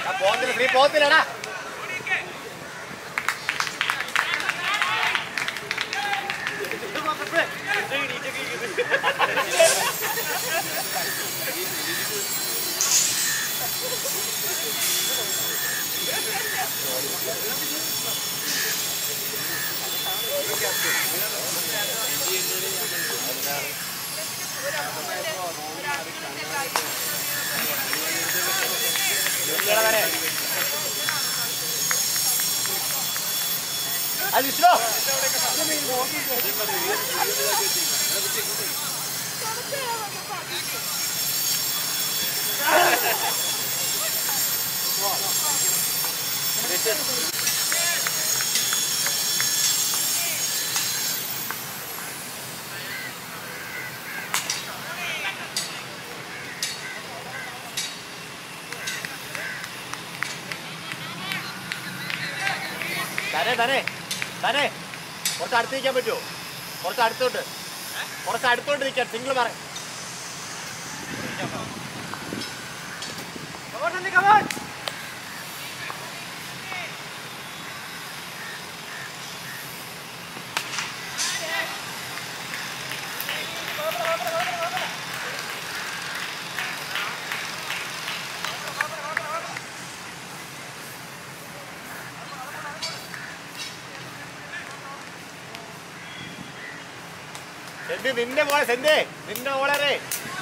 പോകത്തില്ല ശ്രീ പോകത്തില്ലടാ അത് വിഷ്ണു തന്നെ തന്നെ തന്നെ കുറച്ച് അടുത്ത് നിൽക്കാൻ പറ്റുമോ കുറച്ച് അടുത്തോട്ട് കുറച്ച് അടുത്തോട്ട് നിൽക്കാൻ സിംഗിൾ പറ സെന്തി നിന്റെ മോളെ സെന്തി നിന്റെ മോളെ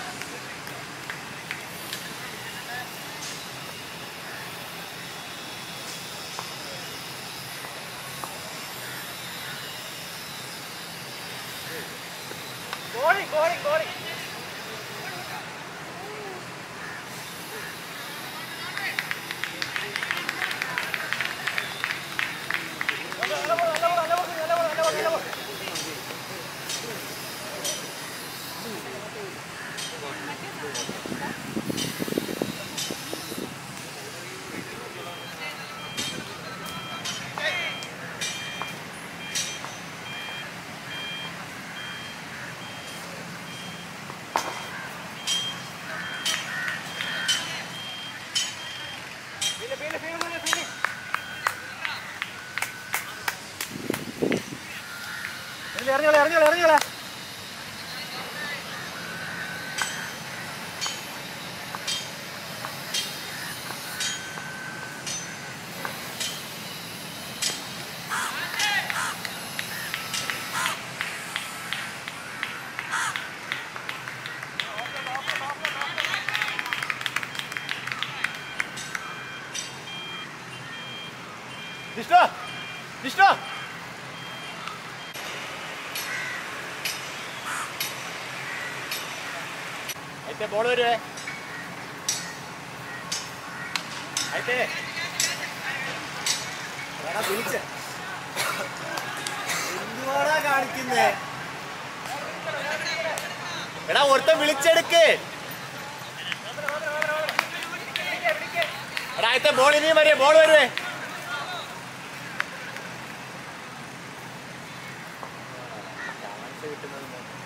ഇറങ്ങിയോളെ ഇറങ്ങിയോളെ ഇറങ്ങിയോളെ വിഷ്ണു വിഷ്ണു అయితే ബോൾ വരുവേ అయితే എടാ വിളിച്ചേ എന്തുവാടാ കാണിക്കുന്നേ എടാ ഒരുത്തൻ വിളിച്ചെടുക്ക് എടാ అయితే ബോൾ ഇനിയും വരെ ബോൾ വരുവേ ചാൻസ് കിട്ടുന്നത്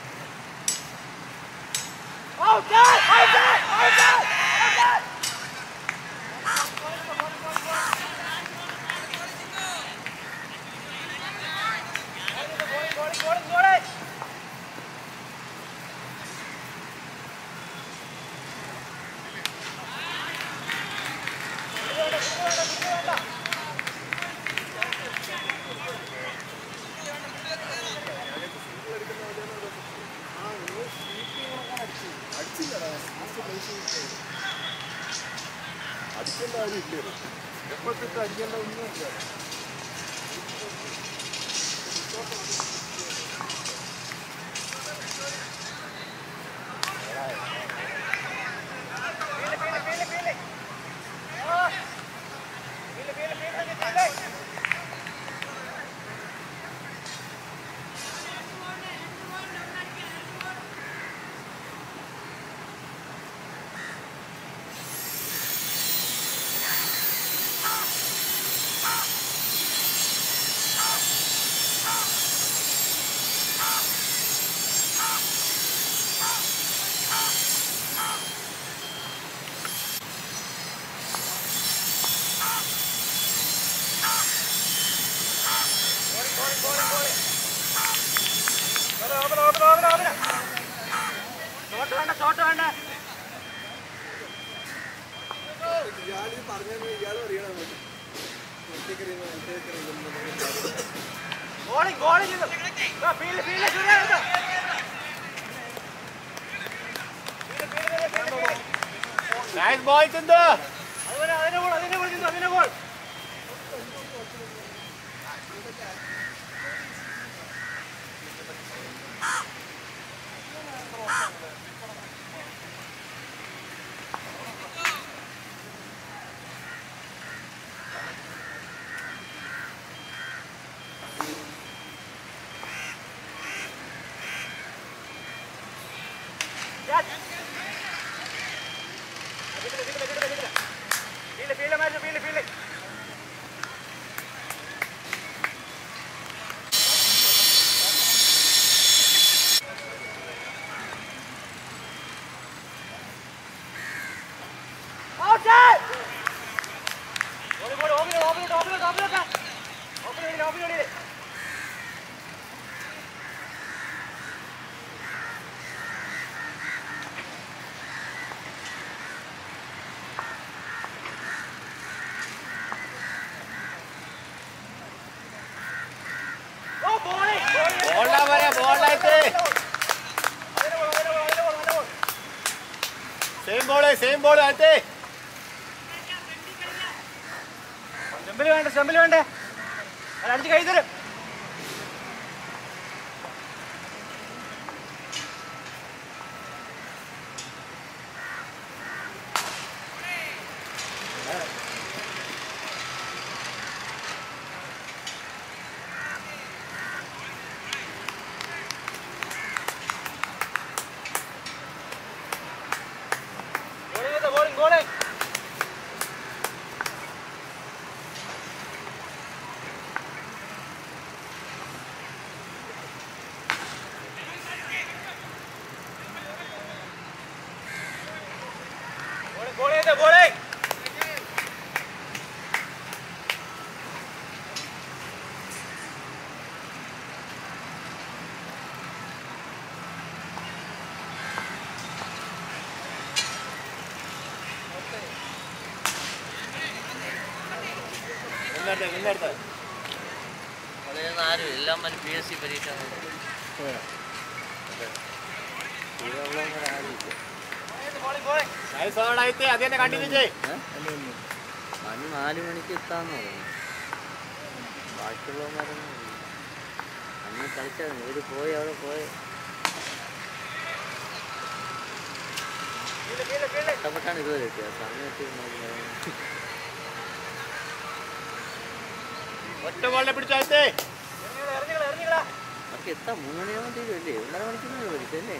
അടിക്കേണ്ട കാര്യമില്ല എപ്പോഴത്തെ അടിക്കേണ്ട ഒന്നുമില്ല ആ ഷോട്ട് വേണ്ട ഷോട്ട് വേണ്ട ഇയാൾ പറഞ്ഞു ഇയാൾ അറിയണം നമുക്ക് ഒറ്റയ്ക്കറിയുന്നു ഒറ്റയ്ക്കറിയുന്നു ബോളിംഗ് ബോളിംഗ് ഫീൽഡ് ഫീൽഡ് ശരിയാകുന്നു നൈസ് ബോൾ ചിന്തു അതിനെ അതിനെ ബോൾ അതിനെ ബോൾ ചിന്തു അതിനെ ball field field match field field ബോളാ വരെ ബോളായിട്ട് സെയിം ബോള് സെയിം ബോള് ആയിട്ട് സ്റ്റെമ്പിൽ വേണ്ട സ്റ്റെമ്പിൽ വേണ്ടേ അടിച്ച് കൈ തരും ബോളിംഗ് ബോളിംഗ് ബോളിംഗ് ബോളിംഗ് നിന്നെടുത്ത് നിന്നെടുത്ത് അതൊന്നും ആരും എല്ലാം മതി പി എസ് സി പരീക്ഷ നൈസ് ഓളായിട്ട് അത് തന്നെ കണ്ടിന്യൂ ചെയ് അന്ന് നാല് മണിക്ക് എത്താന്ന് പറഞ്ഞു ബാക്കിയുള്ളവന്മാരൊന്നും ഇല്ല. അന്ന് കളിച്ചാൽ ഇവര് പോയി അവിടെ പോയി കഷ്ടപ്പെട്ടാണ് ഇതുവരെ എത്തിയത് സമയത്ത് ഒറ്റ ബോളിനെ പിടിച്ചായിട്ട് അവർക്ക് എത്താം മൂന്ന് മണിയാകുമ്പോൾ തീരുമല്ലേ ഒന്നര മണിക്കൂർ പരീക്ഷ അല്ലേ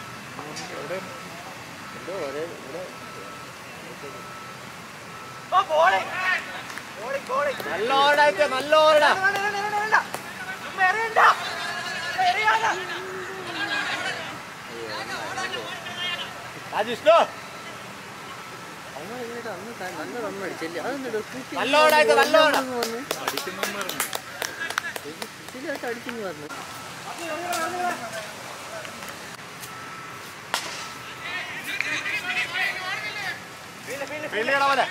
എന്തോ ഒരേ ഇവിടെ നല്ല ഓടായിട്ട് നല്ല ഓടാ രാജിഷ്ണു അങ്ങനെ ഇരുന്നിട്ട് അന്ന് ക- നല്ല റണ്ണ് അടിച്ചല്ലേ അതെന്നിട്ട് നല്ല ഓടായിട്ട് നല്ല ഓടാ കൃത്യമായിട്ട് അടിച്ചെന്ന് പറഞ്ഞു ഫീൽഡ് ചെയ്യണം പോലെ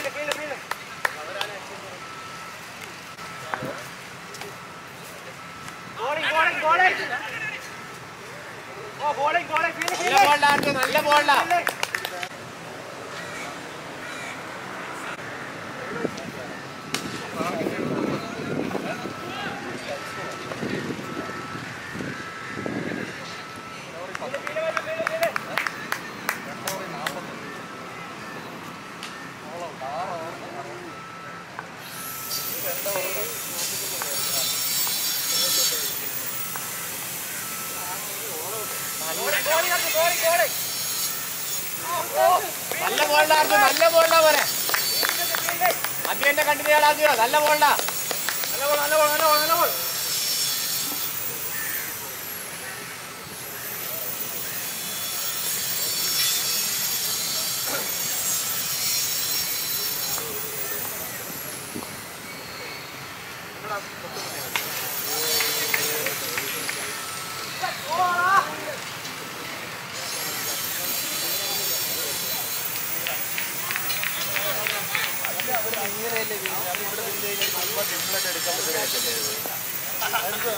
നല്ല ബോളിലാണ് നല്ല ബോളിലാണ് നല്ല ബോളിലായിരുന്നു നല്ല ബോളിലാ പോലെ അത് തന്നെ കണ്ടിന്യൂ ചെയ്യാതിയോ നല്ല ബോളിലാ നല്ല ബോൾ നല്ല ബോൾ നല്ല ബോൾ നല്ല ബോൾ ഇങ്ങനെയല്ലേ വീഴുന്നത് അത് ഇവിടെ വീണ് കഴിഞ്ഞാൽ ചുമ്മാ സിമ്പിളായിട്ട് എടുക്കാൻ പറ്റുന്ന കാര്യമല്ലേ ഇത് എന്തുവാ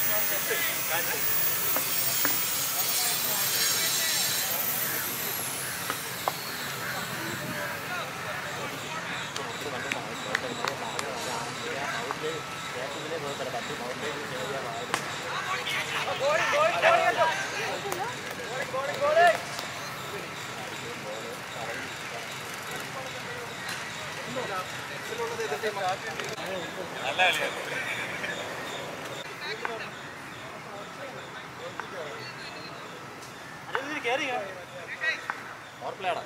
പവർ പ്ലേടാ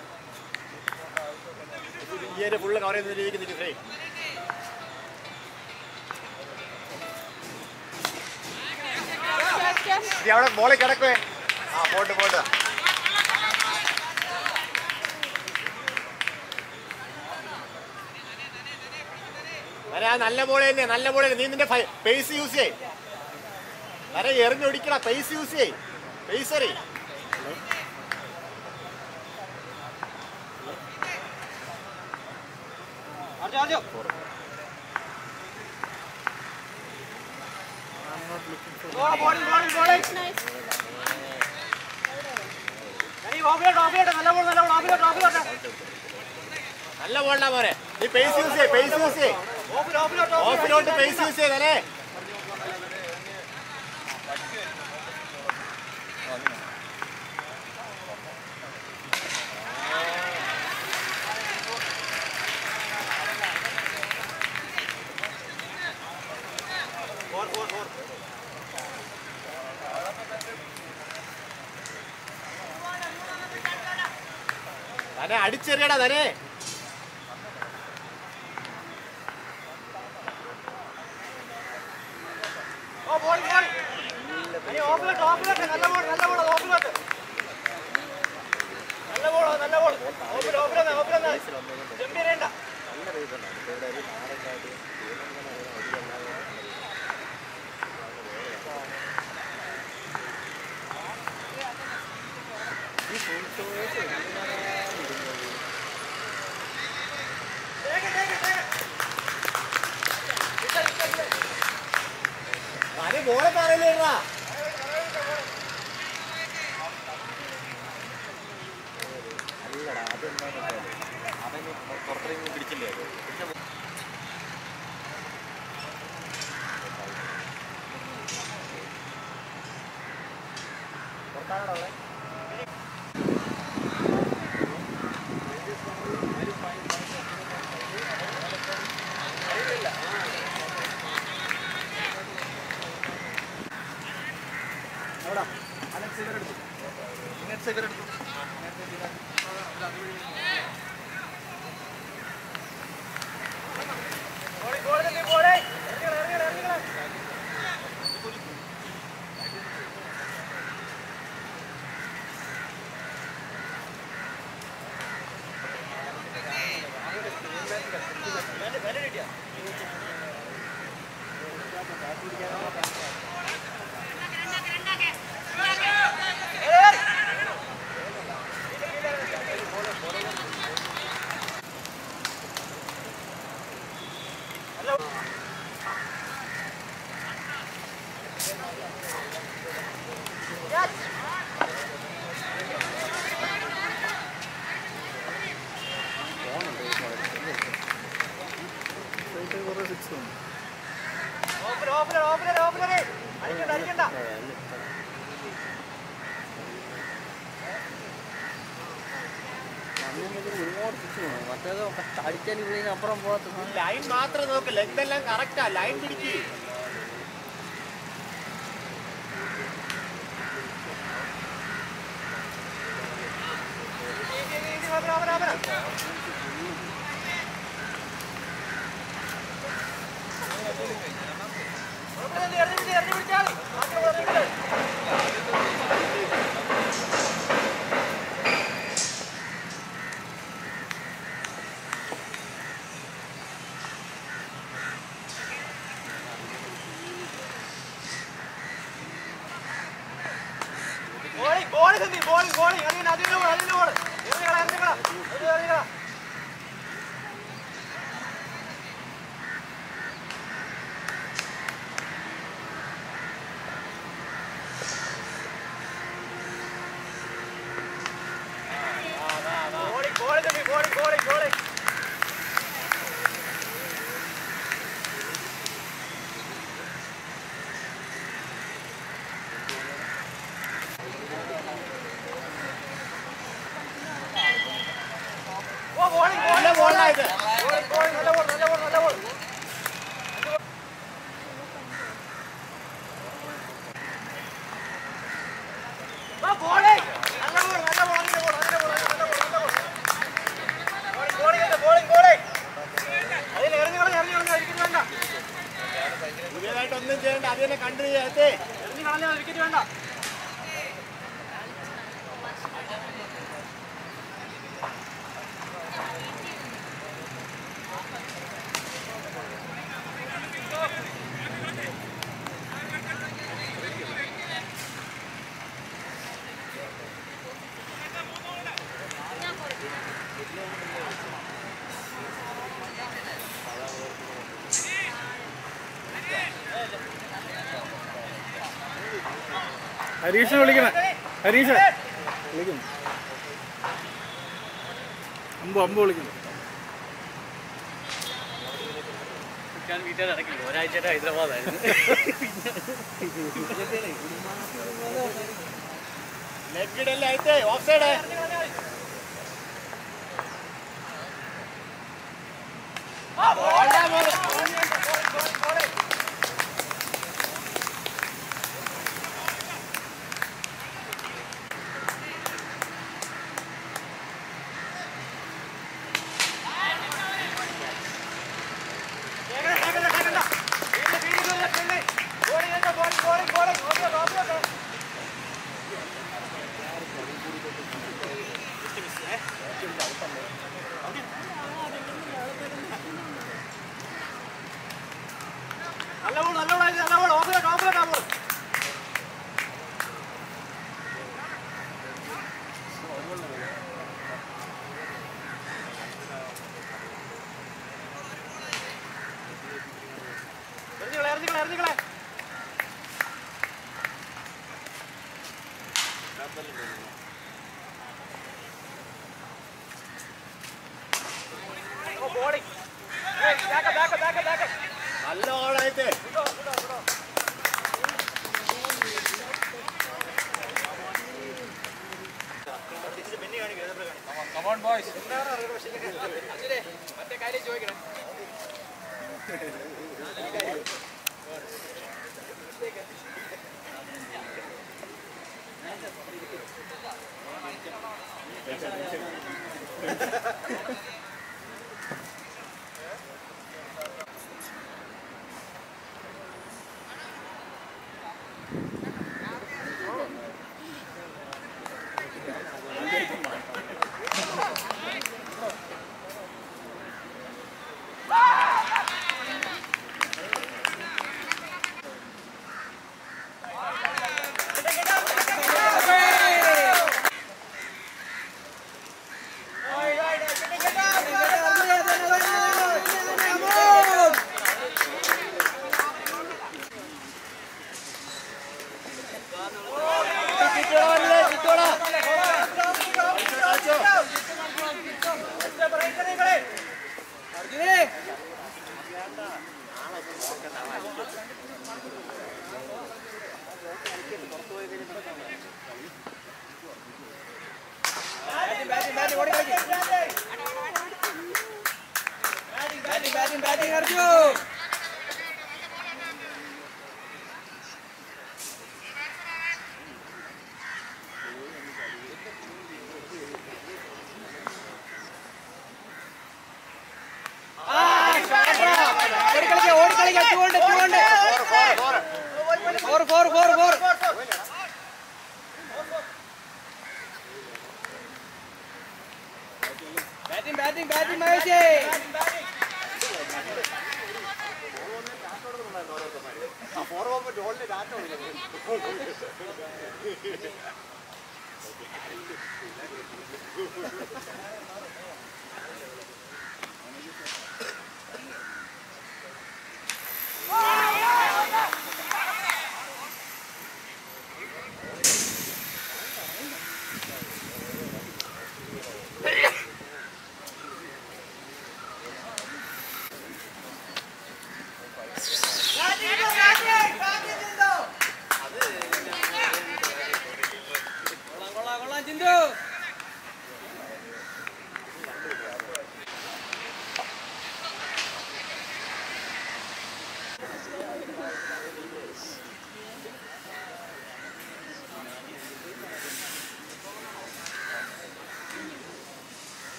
ഈ ഒരു ഫുള്ള് കവർ ചെയ്യുന്ന രീതിക്ക് നിൽക്കും ഫ്രേ ഇത് അവിടെ മോളിൽ കിടക്കുവേ ആ പോട്ട് പോട്ട് വരെ ആ നല്ല ബോൾ തന്നെ നല്ല ബോൾ നീ നിന്റെ പേസ് യൂസ് ചെയ്യ് വരെ എറിഞ്ഞൊടിക്കണ പേസ് യൂസ് ചെയ്യ് പേസ് എറി നല്ല ബോളാ മോനെ നീ പേസ് യൂസ് ചെയ്യ് പേസ് യൂസ് ചെയ്യ് ഓഫിലോട്ട് പേസ് യൂസ് ചെയ്തേ തന്നെ അടിച്ചെറിയടാ തന്നെ അതെ ബോളെ പറയില്ലേടാ അല്ലടാ അതെന്താന്ന് വെച്ചാല് അവന് പുറത്തേക്ക് പിടിച്ചില്ലേ അത് പിന്നെ ഒരുപാട് സ്വിച്ച് വേണം മറ്റേത് അടിച്ചാൽ ഇവിടെ അപ്പുറം പോകാത്ത സാധനം ലൈൻ മാത്രം നോക്ക് ലെങ്ത് എല്ലാം കറക്റ്റാ ലൈൻ പിടിക്ക് പുതിയതായിട്ടൊന്നും ചെയ്യണ്ട അത് തന്നെ കണ്ടു ചെയ്യത്തേ ഹരീഷ് വിളിക്കണേ ഹരീഷ് വിളിക്കുന്നു അമ്പു അമ്പു വിളിക്കുന്നു വീട്ടുകാർ ഇറക്കി ഒരാഴ്ചയായിട്ട് ഹൈദരാബാദായിരുന്നു ലെഫ്റ്റിഡല്ലേ ആയിട്ടേ ഓഫ് സൈഡ് നല്ല ബോൾ നല്ല ബോൾ നല്ല ball off side off side ആ ബോൾ എറിഞ്ഞിക്കളെ എറിഞ്ഞിക്കളെ എറിഞ്ഞിക്കളെ നല്ല ഓളായിട്ട് മറ്റേ കാര്യം ചോദിക്കണം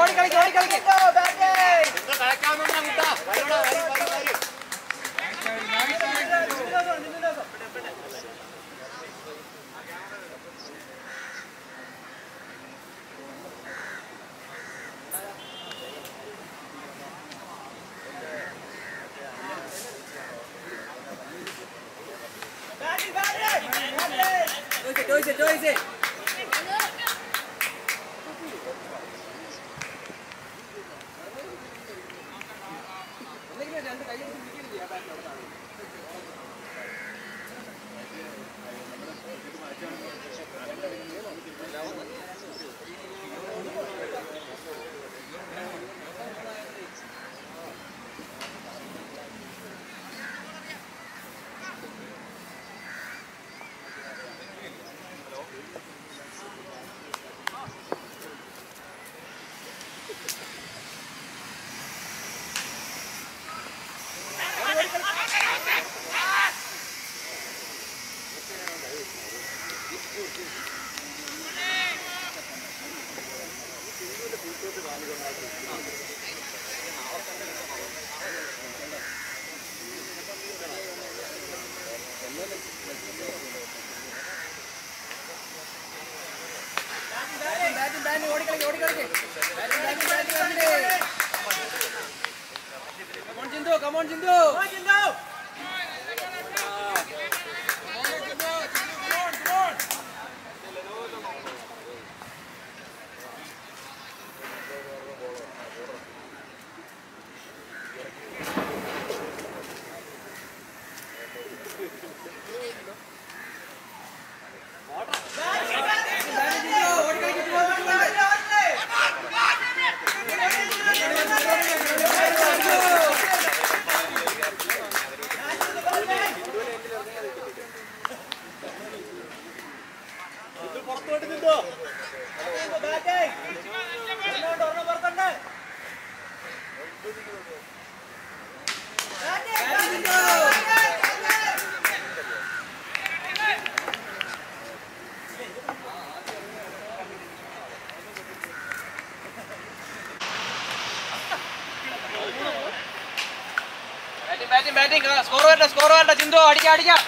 ഇന്ന് കളിക്കാവുന്ന കുട്ടാ വരൂടാ വരി വരി വരി ബാറ്റിംഗ് ബാറ്റിംഗ് സ്കോർ വരട്ടെ സ്കോർ വരട്ടെ ചിന്തു അടിക്കാം അടിക്കാം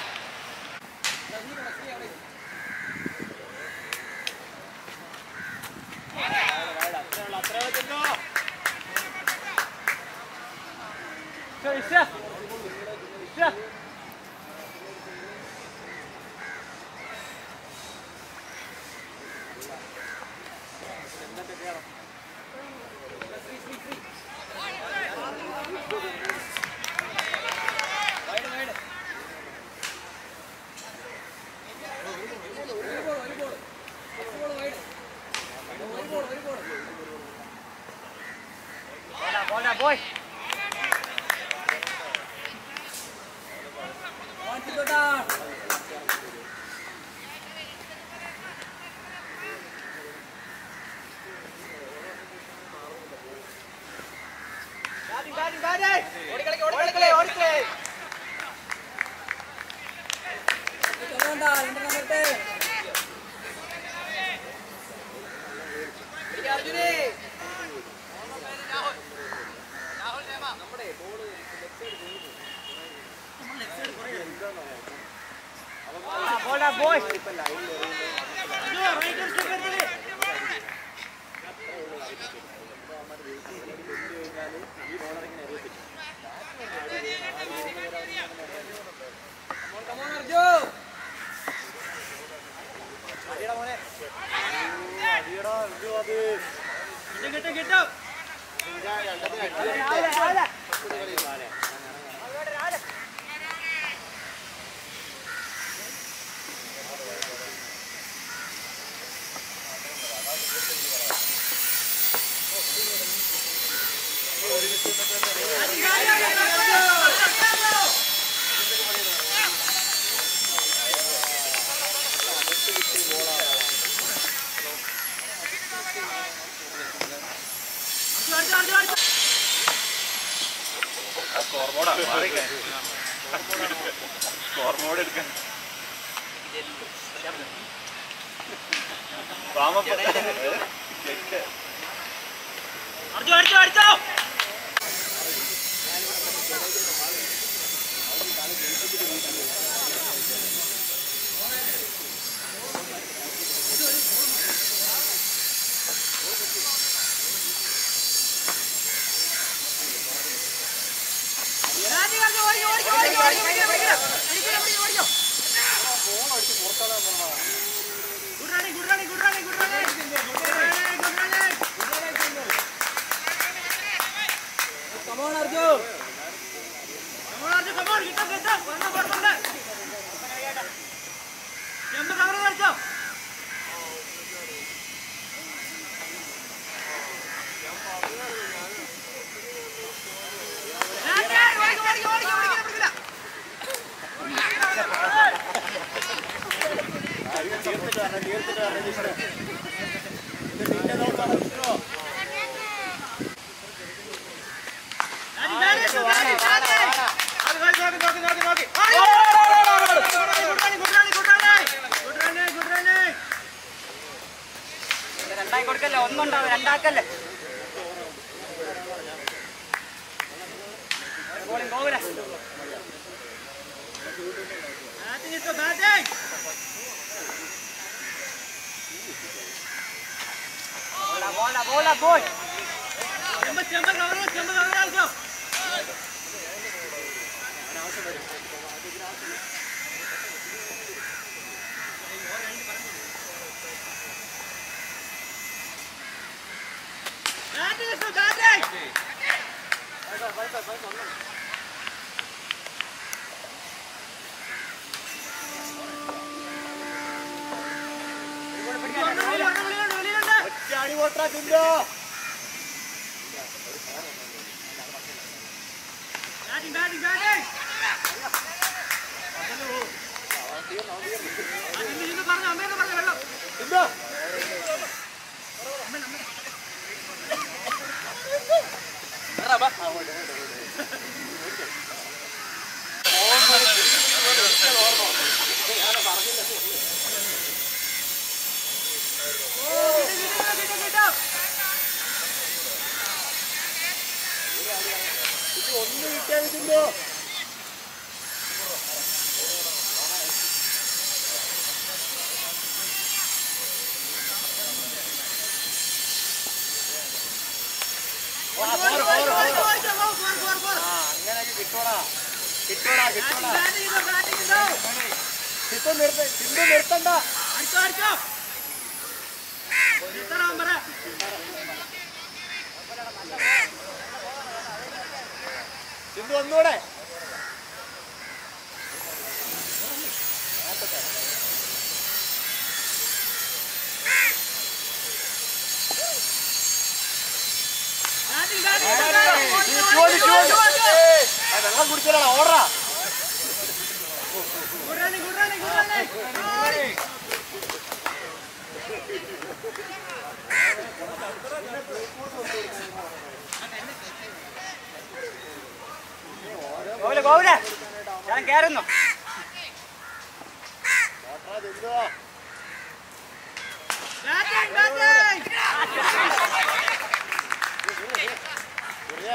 അടിച്ചോ അടിച്ചോ അടിച്ചോ രണ്ടായി കൊടുക്കല്ലേ ഒന്നുണ്ടാവും രണ്ടാക്കല്ലേ ബോളിംഗ് ഗോകുല ബോളാ ബോളാ ബോളാ ബോൾ ചാടി ഓട്ടാ തിന്തോ തിന്തോ ഒന്ന് കിട്ടിയാൽ തിന്തോ അങ്ങനെയൊക്കെ കിട്ടോടാ കിട്ടോടാ കിട്ടോടാ ചിത്തു നിർത്ത ചിന്തു നിർത്തണ്ട ചിന്തു ഒന്നുകൂടെ ചുവട് ചുവട് ആ, വെള്ളം കുടിച്ചാലാണ് ഓടറാ ഗോകുല ഗോകുല ഞാൻ കയറുന്നു ഓട്ടറാ ചിന്തു ചെറിയ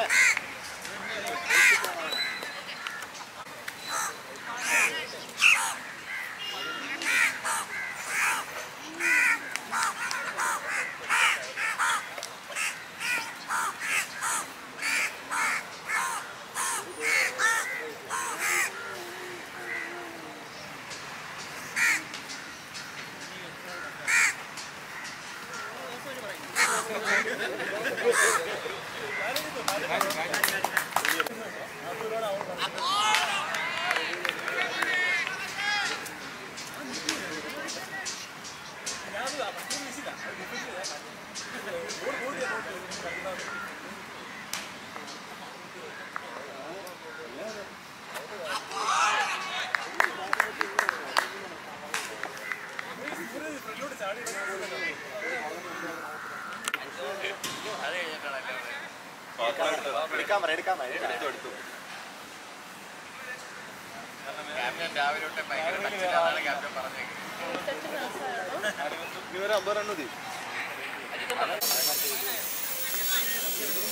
എടുക്കാൻ പറ എടുക്കാൻ പറ എടുത്തു എടുത്തു രാവിലെ തൊട്ടേ ഭയങ്കര ടച്ചിലാണ് ക്യാപ്റ്റൻ പറഞ്ഞേക്കുന്നത് ഇനി ഒരു അമ്പത് റൺ മതി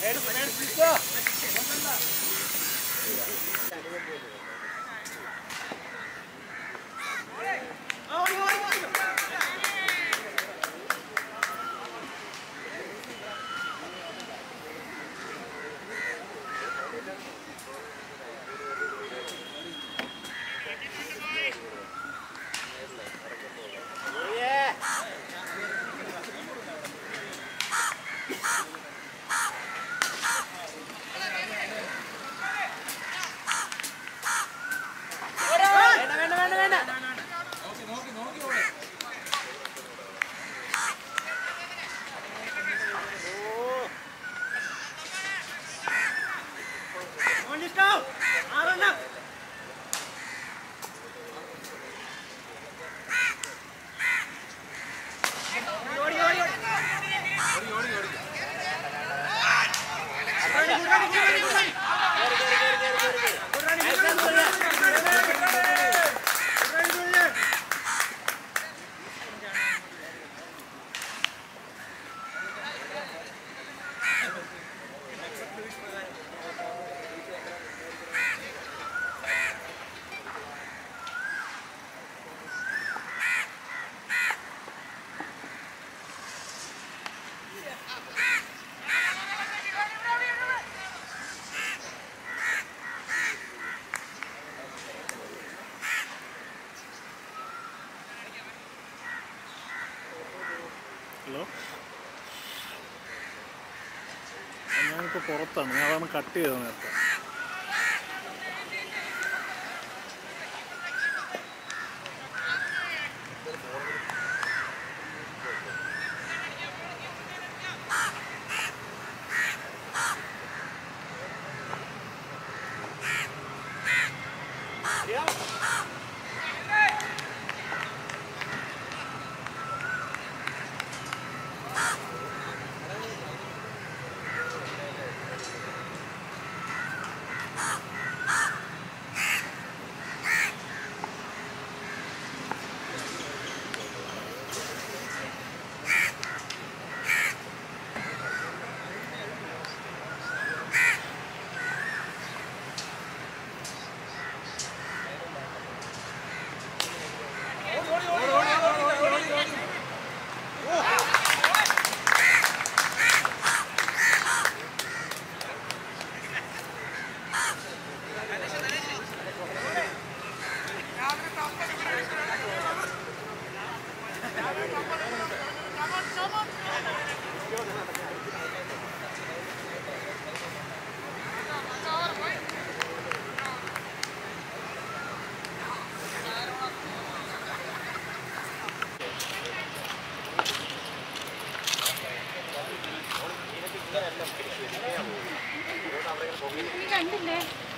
ഹലോ ഞാനിപ്പോൾ പുറത്താണ് ഞാൻ അതാണ് കട്ട് ചെയ്തത് നേരത്തെ കണ്ടില്ലേ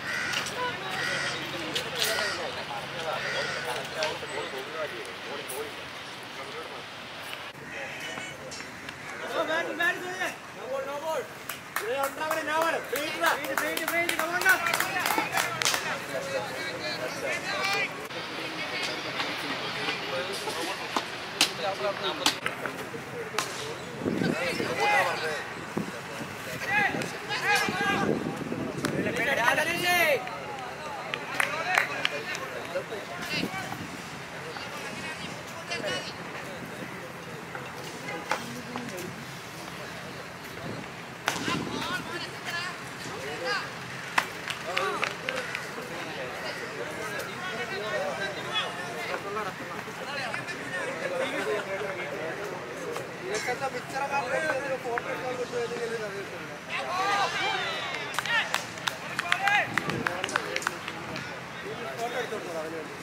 ഇതൊക്കെ പിക്ചർ ഫോട്ടോ എടുക്കാൻ പറ്റുമെങ്കിൽ അറിയത്തില്ല ഫോട്ടോ എടുത്തോളൂ അവന് വേണ്ടി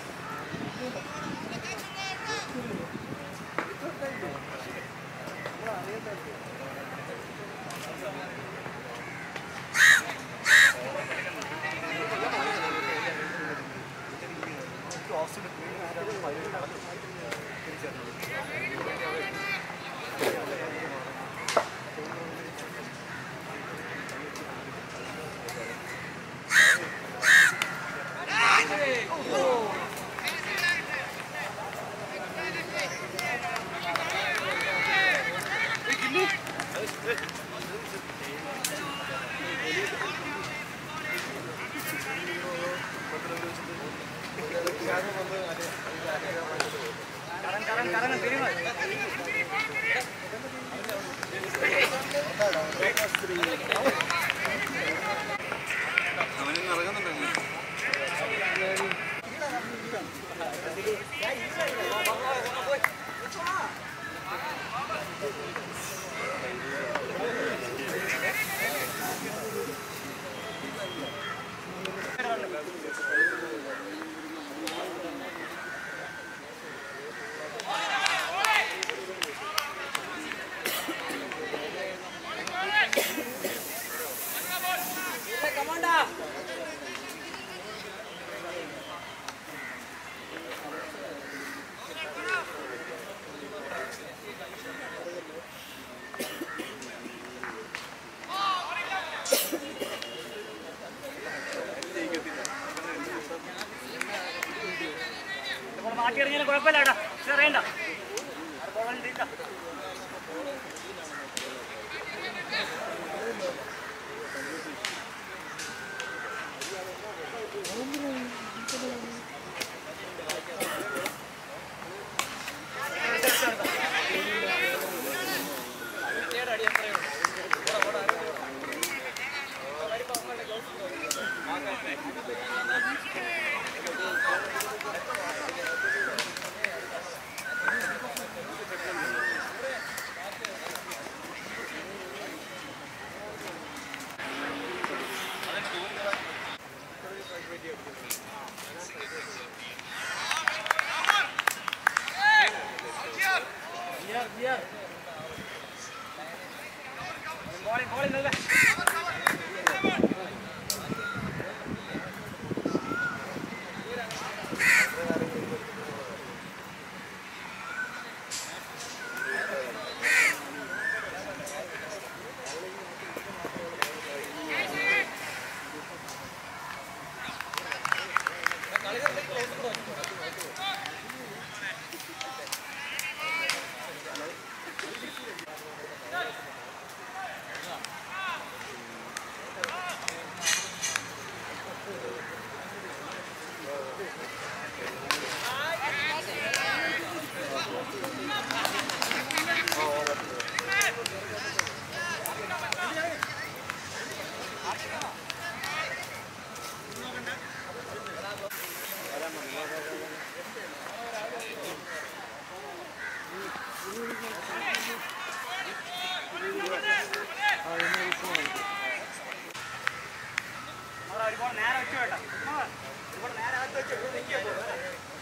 മാറ്റി ഇറങ്ങിയാലും കുഴപ്പമില്ല ഏട്ടാ അറിയണ്ട ബോളിൽ ബോളിൽ നിൽക്കുക അവിടെ ഒരുപാട് നേരെ വെച്ചു കേട്ടോ ഒരുപാട് നേരെ അകത്ത് വെച്ചു നിൽക്കുക